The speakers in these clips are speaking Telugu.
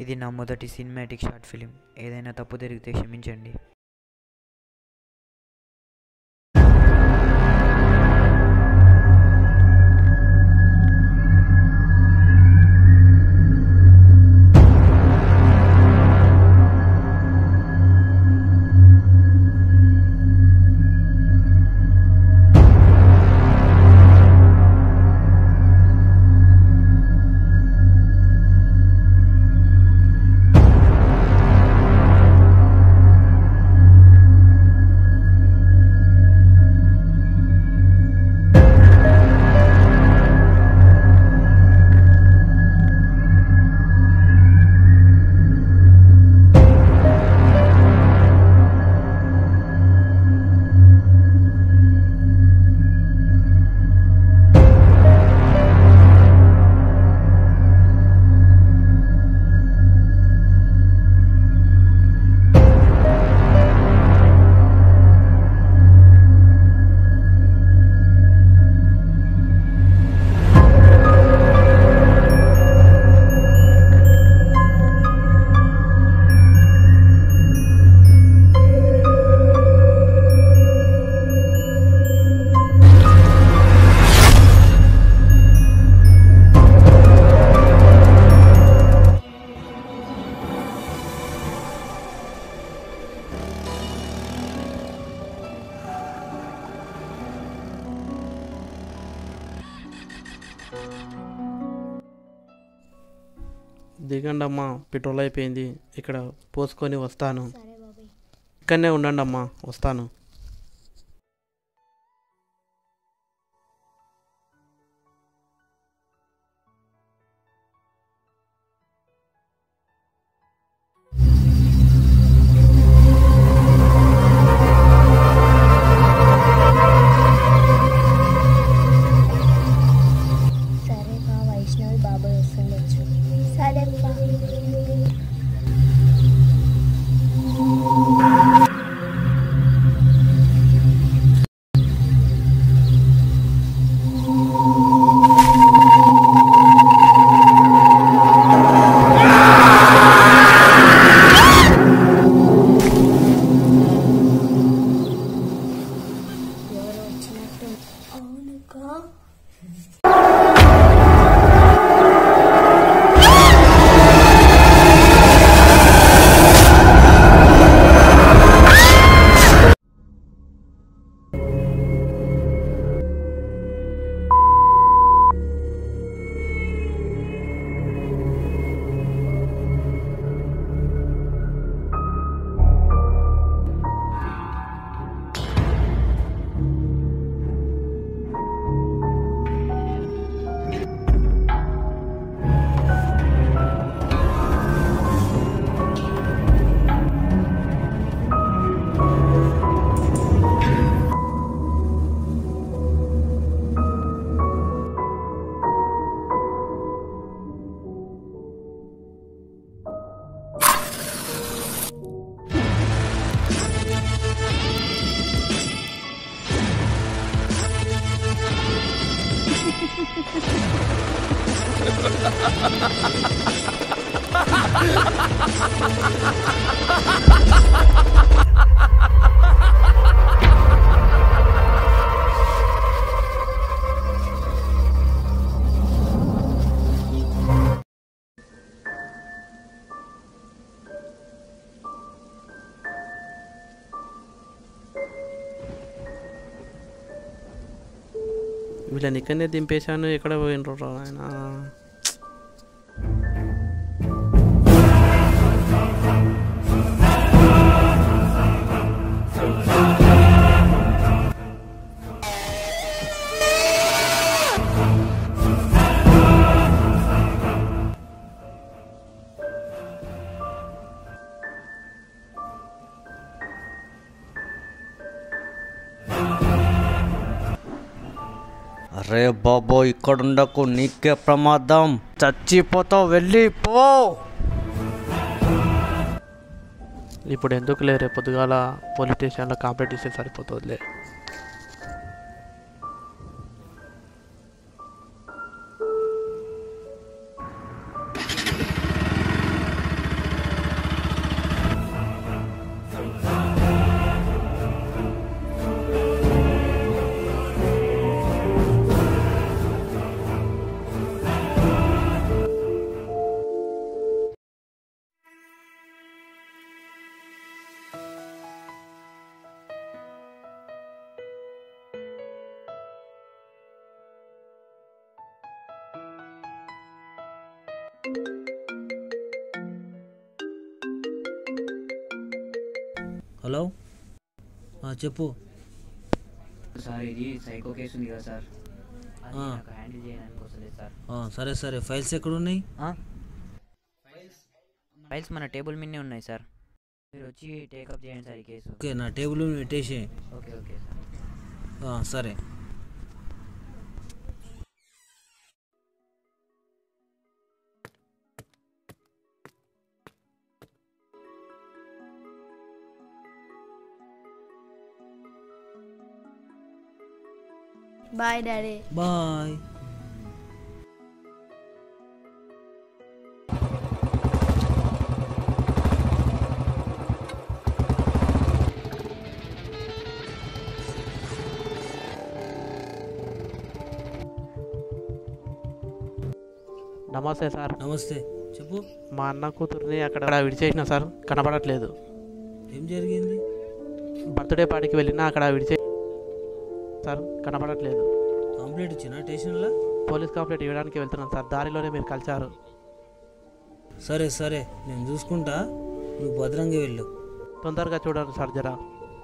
ఇది నా మొదటి సినిమాటిక్ షార్ట్ ఫిలిం ఏదైనా తప్పు జరిగితే క్షమించండి దిగండి అమ్మా పెట్రోల్ అయిపోయింది ఇక్కడ పోసుకొని వస్తాను సరే బాబాయ్ ఇక్కడనే ఉండండి అమ్మా వస్తాను సరే బా వైష్ణవి బాబాయ్ వస్తుండొచ్చు సరే బా ఎవరు వచ్చినట్టు అవునుగా వీళ్ళని ఇక్కడనే దింపేశాను ఎక్కడ పోయినరు ఆయన అరే బాబో ఇక్కడుండకు నీకే ప్రమాదం చచ్చిపోతావు వెళ్ళి పో ఇప్పుడు ఎందుకు లేరే పొద్దుగాల పోలీస్ స్టేషన్లో కంప్లైంట్ ఇస్తే సరిపోతుందిలే హలో ఆ, చెప్పు సార్ ఇది సైకో కేసు ఉంది కదా సార్ అది ఆ. నాకు హ్యాండిల్ చేయడానికి వస్తలేదు సార్ ఆ, సరే సరే ఫైల్స్ ఎక్కడున్నాయి ఫైల్స్ మన టేబుల్ మీదనే ఉన్నాయి సార్ మీరు వచ్చి టేకప్ చేయండి సార్ ఈ కేసు ఓకే నా టేబుల్ మీద పెట్టేసి ఓకే ఓకే సార్ ఆ, సరే బాయ్ డాడీ బాయ్ నమస్తే సార్ నమస్తే చెప్పు మా అన్న కూతుర్ని అక్కడ విడిచేసిన సార్ కనపడట్లేదు ఏం జరిగింది బర్త్డే పార్టీకి వెళ్ళినా అక్కడ విడిచే సార్ కనపడట్లేదు కంప్లైంట్ ఇచ్చిన స్టేషన్లో పోలీస్ కంప్లైంట్ ఇవ్వడానికి వెళ్తున్నాను సార్ దారిలోనే మీరు కలిశారు సరే సరే నేను చూసుకుంటా నువ్వు భద్రంగా వెళ్ళు తొందరగా చూడండి సార్ జరా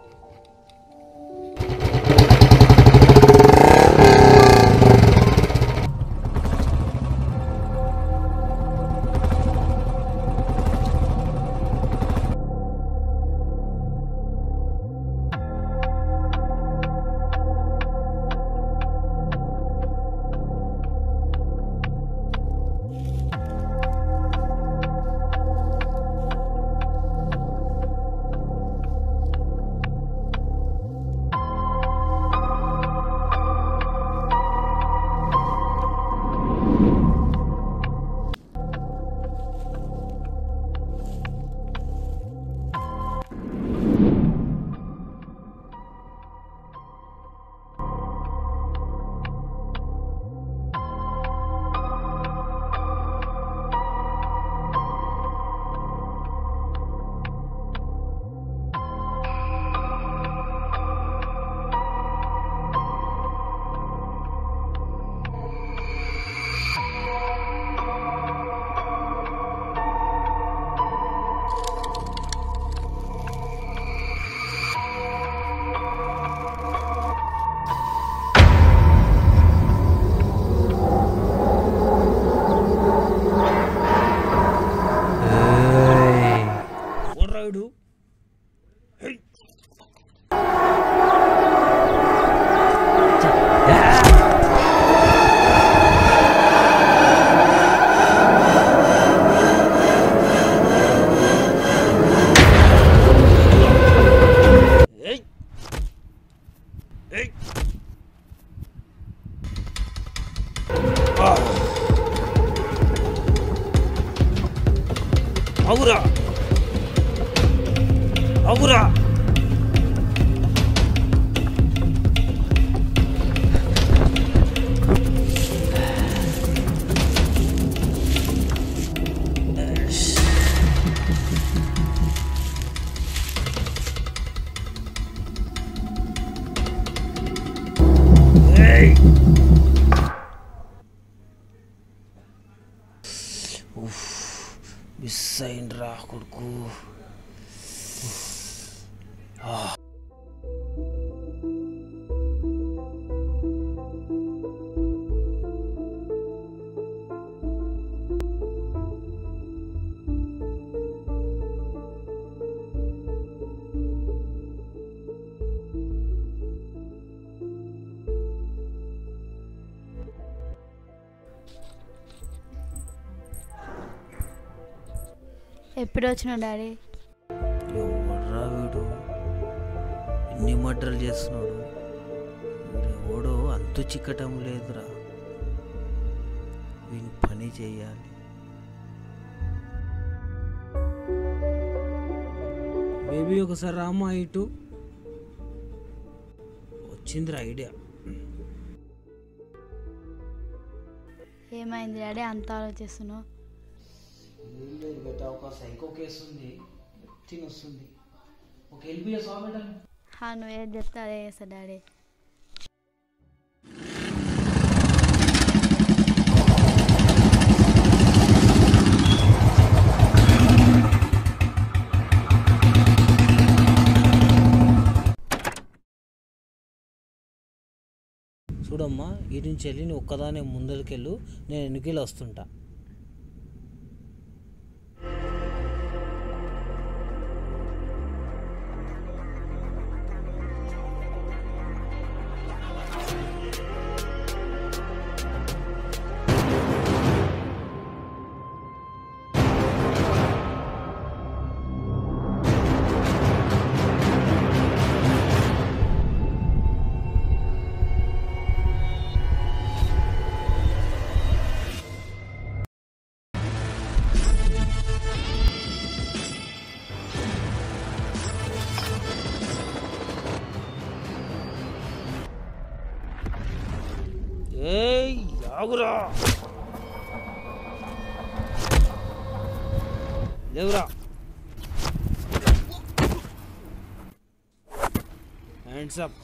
రాయుడు అవురా అవురా మిస్ అయిండ్రా కొడుకు ఎప్పుడు వచ్చినావు డాడీ ఎవర్రా వీడు ఎన్ని మర్డర్లు చేస్తున్నాడు వీడెవడో అంతు చిక్కటం లేదురా వీని పని చేయాలి బేబీ ఒకసారి రామ్మా ఇటు వచ్చిందిరా ఐడియా ఏమైంది డాడీ అంత ఆలోచిస్తున్నావు బెట్ట ఒక సైకో కేసు ఉంది తిని వస్తుంది ఒక ఎల్బిఎస్ ఆమెటన్ హా నువ్వు ఏది చెప్తే అదే చేస్తా డాడీ చూడమ్మా ఈ నుంచి వెళ్ళి నువ్వు ఒక్కదానే ముందరికెళ్ళు నేను వెనుకెళ్ళి వస్తుంటా ఏయ్ ఆగురా లేవురా హ్యాండ్స్ అప్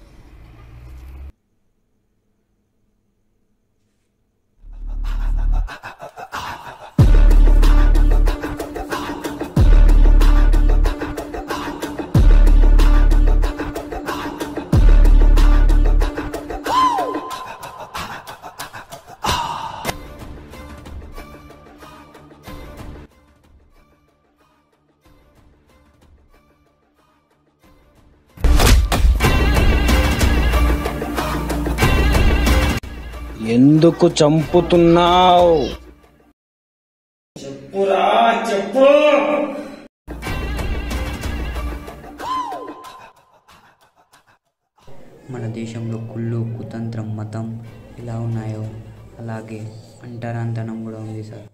ఎందుకు చంపుతున్నావు చెప్పురా చెప్పు మన దేశంలో కుళ్ళు కుతంత్రం మతం ఎలా ఉన్నాయో అలాగే అంటరాంతనం కూడా ఉంది సార్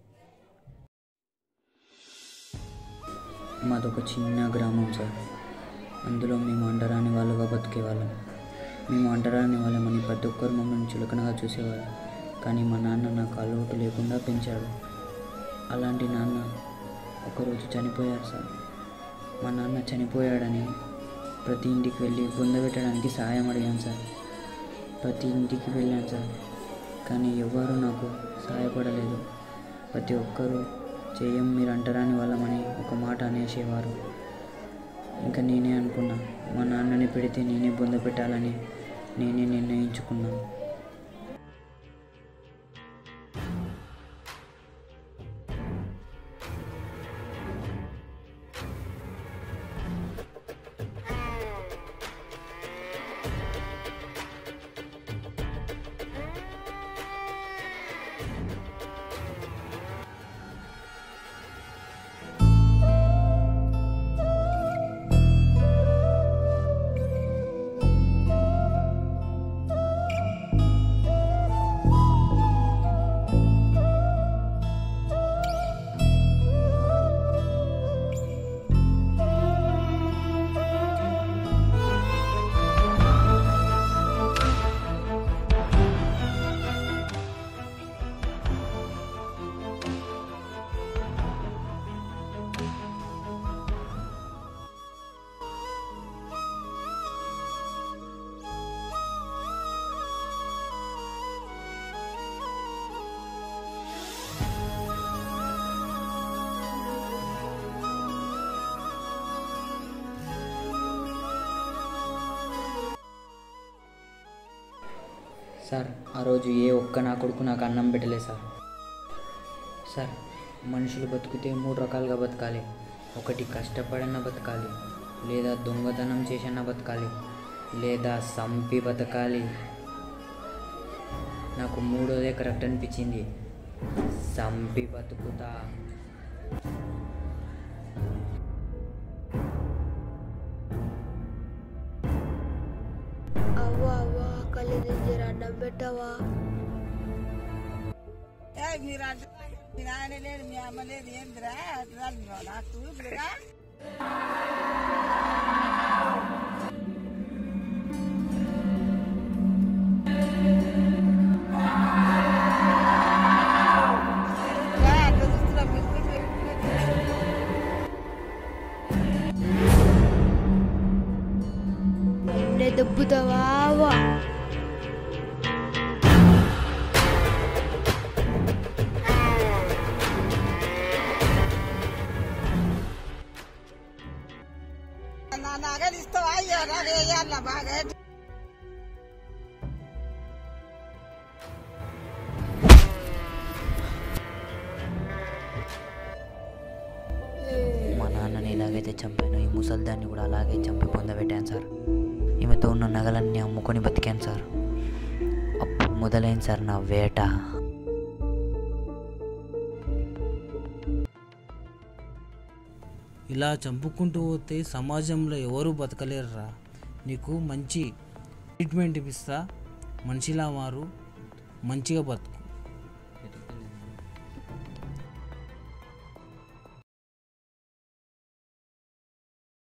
మాదొక చిన్న గ్రామం సార్ అందులో మేము అంటరాని వాళ్ళుగా బతికేవాళ్ళం మేము అంటరాని వాళ్ళమని ప్రతి ఒక్కరు మమ్మల్ని చులకనగా చూసేవారు కానీ మా నాన్న నాకు అలవాటు లేకుండా పెంచాడు అలాంటి నాన్న ఒకరోజు చనిపోయారు సార్ మా నాన్న చనిపోయాడని ప్రతి ఇంటికి వెళ్ళి పొందబెట్టడానికి సహాయం అడిగాను సార్ ప్రతి ఇంటికి వెళ్ళాను సార్ కానీ ఎవ్వరూ నాకు సహాయపడలేదు ప్రతి ఒక్కరూ చేయం మీరు అంటరాని వాళ్ళమని ఒక మాట అనేసేవారు ఇంకా నేనే అనుకున్నా మా నాన్నని పెడితే నేనే బొంద పెట్టాలని నేనే నిర్ణయించుకున్నాను సార్ ఆ రోజు ఏ ఒక్క నా కొడుకు నాకు అన్నం పెట్టలేదు సార్ సార్ మనుషులు బతికితే మూడు రకాలుగా బతకాలి ఒకటి కష్టపడన్న బతకాలి లేదా దొంగతనం చేసన్న బతకాలి లేదా సంపి బతకాలి నాకు మూడోదే కరెక్ట్ అనిపించింది సంపి బతుకుతా అవ్వ అవ్వ ఆకలి జర అన్నం పెట్టవా మీరు అంటే మీ నాయన లేడు మీ అమ్మ లేదు ఏందిరా అట్లా నాకు ఇప్పుడుగా నిన్నే దొబ్బుతావా అవ్వ? నా నగలు ఇస్తావా అయ్యో నగ వేయాల బాగా భార్యని ఎలాగైతే చంపానో ఈ ముసల్దాన్ని కూడా అలాగే చంపి పొందబెట్టాను సార్ ఈమెతో ఉన్న నగలన్నీ అమ్ముకొని బతికాను సార్ అప్పుడు మొదలైంది సార్ నా వేట ఇలా చంపుకుంటూ పోతే సమాజంలో ఎవరు బతకలేరురా నీకు మంచి ట్రీట్మెంట్ ఇప్పిస్తా మనిషిలా మారు మంచిగా బతుకు